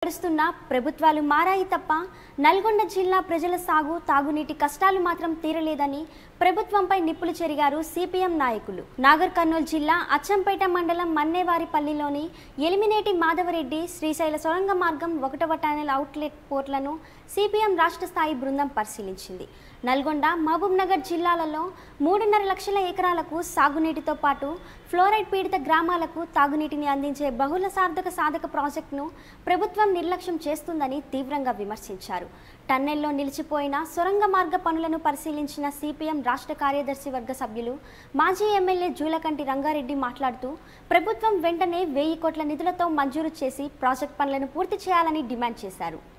చేస్తున్న ప్రభుత్వాలు మారాయి తప్ప నల్గొండ జిల్లా ప్రజల సాగు తాగునీటి కష్టాలు మాత్రం తీరలేదని ప్రభుత్వంపై నిప్పులు చెరిగారు సిపిఎం నాయకులు నాగర్ కర్నూలు జిల్లా అచ్చంపేట మండలం మన్నేవారిపల్లిలోని ఎలిమినేటి మాధవరెడ్డి శ్రీశైల సొరంగ మార్గం ఒకటవ టనల్ అవుట్లెట్ పోర్ట్లను సిపిఎం రాష్ట్ర స్థాయి బృందం పరిశీలించింది నల్గొండ మహబూబ్ నగర్ జిల్లాలలో మూడున్నర లక్షల ఎకరాలకు సాగునీటితో పాటు ఫ్లోరైడ్ పీడిత గ్రామాలకు తాగునీటిని అందించే బహుళ సార్థక సాధక ప్రాజెక్టును ప్రభుత్వం నిర్లక్ష్యం చేస్తుందని తీవ్రంగా విమర్శించారు టన్నెల్లో నిలిచిపోయిన సొరంగ మార్గ పనులను పరిశీలించిన సిపిఎం రాష్ట్ర కార్యదర్శి వర్గ సభ్యులు మాజీ ఎమ్మెల్యే జూలకంటి రంగారెడ్డి మాట్లాడుతూ ప్రభుత్వం వెంటనే వెయ్యి కోట్ల నిధులతో మంజూరు చేసి ప్రాజెక్ట్ పనులను పూర్తి చేయాలని డిమాండ్ చేశారు